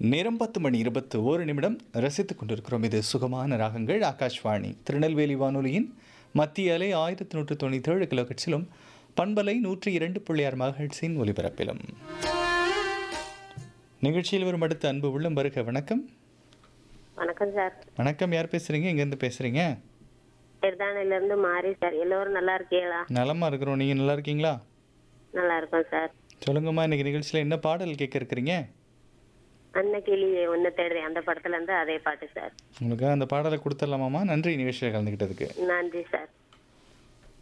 நேரம் பத்து மணி இருபத்து ஓரு நிமிடம் ரசித்துக் கொண்டிருக்கிறோம் இது சுகமான ராகங்கள் ஆகாஷ்வாணி திருநெல்வேலி வானொலியின் மத்திய அலை ஆயிரத்தி நூற்று தொண்ணூற்றி ஏழு கிலோகட்ஸிலும் பண்பலை நூற்றி இரண்டு புள்ளியார் மகழ்ச்சியின் ஒலிபரப்பிலும் நிகழ்ச்சியில் வரும் அடுத்த அன்பு உள்ளம் வருக வணக்கம் வணக்கம் சார் வணக்கம் யார் பேசுறீங்க எங்கேருந்து பேசுறீங்க திருதானையில இருந்து மாறி சார் எல்லோரும் நல்லா இருக்கீங்களா நலமா இருக்கிறோம் நீங்க நல்லா இருக்கீங்களா நல்லா இருக்கோம் சார் சொல்லுங்கம்மா இன்னைக்கு நிகழ்ச்சியில் என்ன பாடல் கேட்க இருக்கிறீங்க அன்னக்கிளி ஒன்னு தேடுறேன் அந்த படத்துல இருந்து அதே பாட்டு சார் உங்களுக்கு அந்த பாடலை கொடுத்துடலாமாம்மா நன்றி நிகழ்ச்சியில் கலந்துக்கிட்டதுக்கு நன்றி சார்